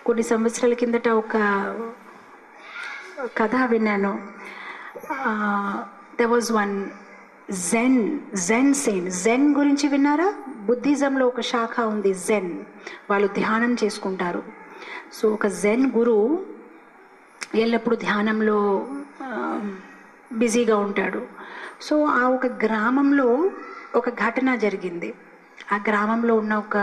కొన్ని సంవత్సరాల కిందట ఒక కథ విన్నాను the was one Zen Zen sane Zen గురించి విన్నారా బుద్ధిజంలో ఒక శాఖ ఉంది జెన్ వాళ్ళు ధ్యానం చేసుకుంటారు సో ఒక జెన్ గురువు ఎల్లప్పుడూ ధ్యానంలో ఆ, బిజీగా ఉంటాడు సో ఆ ఒక గ్రామంలో ఒక ఘటన జరిగింది ఆ గ్రామంలో ఉన్న ఒక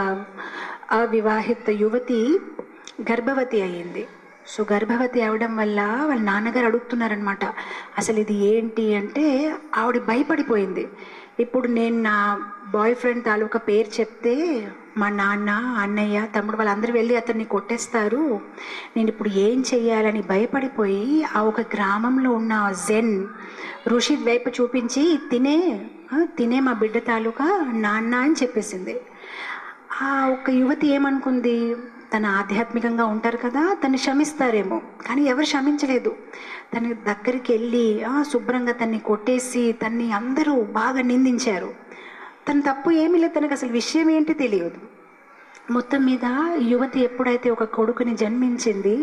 అవివాహిత యువతి గర్భవతి అయ్యింది సో గర్భవతి అవడం వల్ల వాళ్ళ నాన్నగారు అడుగుతున్నారనమాట అసలు ఇది ఏంటి అంటే ఆవిడ భయపడిపోయింది ఇప్పుడు నేను నా బాయ్ ఫ్రెండ్ తాలూకా పేరు చెప్తే మా నాన్న అన్నయ్య తమ్ముడు వాళ్ళందరూ వెళ్ళి అతన్ని కొట్టేస్తారు నేను ఇప్పుడు ఏం చెయ్యాలని భయపడిపోయి ఆ ఒక గ్రామంలో ఉన్న ఆ జెన్ ఋషి వైపు చూపించి తినే ఆ, తినే మా బిడ్డ తాలూకా నాన్న అని చెప్పేసింది ఆ ఒక యువతి ఏమనుకుంది తన ఆధ్యాత్మికంగా ఉంటారు కదా తను క్షమిస్తారేమో కానీ ఎవరు క్షమించలేదు తన దగ్గరికి వెళ్ళి ఆ, శుభ్రంగా తన్ని కొట్టేసి తన్ని అందరూ బాగా నిందించారు తన తప్పు ఏమీ లేదు తనకు అసలు విషయం ఏంటి తెలియదు మొత్తం మీద యువతి ఎప్పుడైతే ఒక కొడుకుని జన్మించింది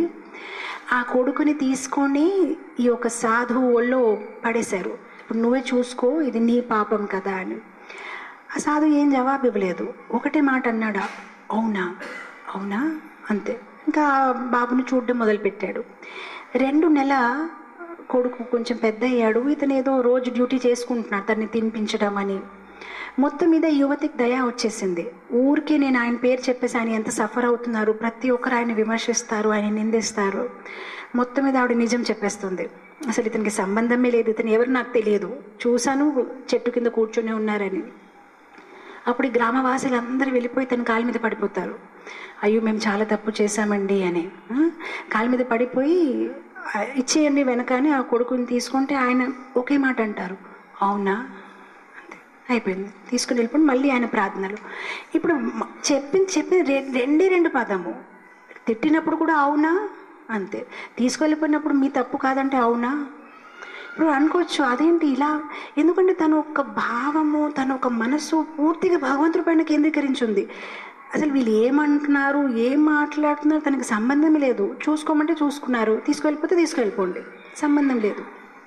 ఆ కొడుకుని తీసుకొని ఈ యొక్క సాధువు ఒళ్ళో పడేశారు ఇప్పుడు నువ్వే చూసుకో ఇది నీ పాపం కదా అని ఆ సాధు ఏం జవాబు ఇవ్వలేదు ఒకటే మాట అన్నాడా అవునా అవునా అంతే ఇంకా ఆ బాబుని చూడడం మొదలుపెట్టాడు రెండు నెల కొడుకు కొంచెం పెద్ద అయ్యాడు ఇతను ఏదో రోజు డ్యూటీ చేసుకుంటున్నాడు తన్ని తినిపించడం అని మొత్తం మీద ఈ యువతికి దయా వచ్చేసింది ఊరికే నేను ఆయన పేరు చెప్పేసి ఆయన ఎంత సఫర్ అవుతున్నారు ప్రతి ఒక్కరు ఆయన విమర్శిస్తారు ఆయన నిందిస్తారు మొత్తం మీద ఆవిడ నిజం చెప్పేస్తుంది అసలు ఇతనికి సంబంధమే లేదు ఇతను ఎవరు నాకు తెలియదు చూశాను చెట్టు కింద కూర్చొని ఉన్నారని అప్పుడు ఈ గ్రామవాసులందరూ వెళ్ళిపోయి తన కాలు మీద పడిపోతారు అయ్యో మేము చాలా తప్పు చేశామండి అని ఆ? కాలు మీద పడిపోయి "ఆ, ఇచ్చేయండి వెనకని ఆ కొడుకుని తీసుకుంటే ఆయన ఒకే మాట అంటారు అవునా అంతే అయిపోయింది తీసుకుని వెళ్ళిపోయి మళ్ళీ ఆయన ప్రార్థనలు ఇప్పుడు మ- చెప్పింది చెప్పింది రె- రెండే రెండు పదము తిట్టినప్పుడు కూడా అవునా అంతే తీసుకెళ్ళిపోయినప్పుడు మీ తప్పు కాదంటే అవునా ఇప్పుడు అనుకోవచ్చు అదేంటి ఇలా ఎందుకంటే తన ఒక భావము తన ఒక మనస్సు పూర్తిగా భగవంతుడి పైన కేంద్రీకరించింది అసలు వీళ్ళు ఏమంటున్నారు ఏం మాట్లాడుతున్నారు తనకి సంబంధం లేదు చూసుకోమంటే చూసుకున్నారు తీసుకెళ్ళిపోతే తీసుకెళ్ళిపోండి సంబంధం లేదు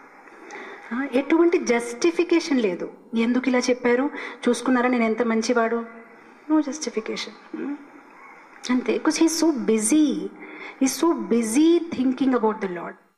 ఆ, ఎటువంటి జస్టిఫికేషన్ లేదు ఎందుకు ఇలా చెప్పారు చూసుకున్నారా నేను ఎంత మంచివాడు నో జస్టిఫికేషన్ అంతే because he so busy he so busy thinking about the lord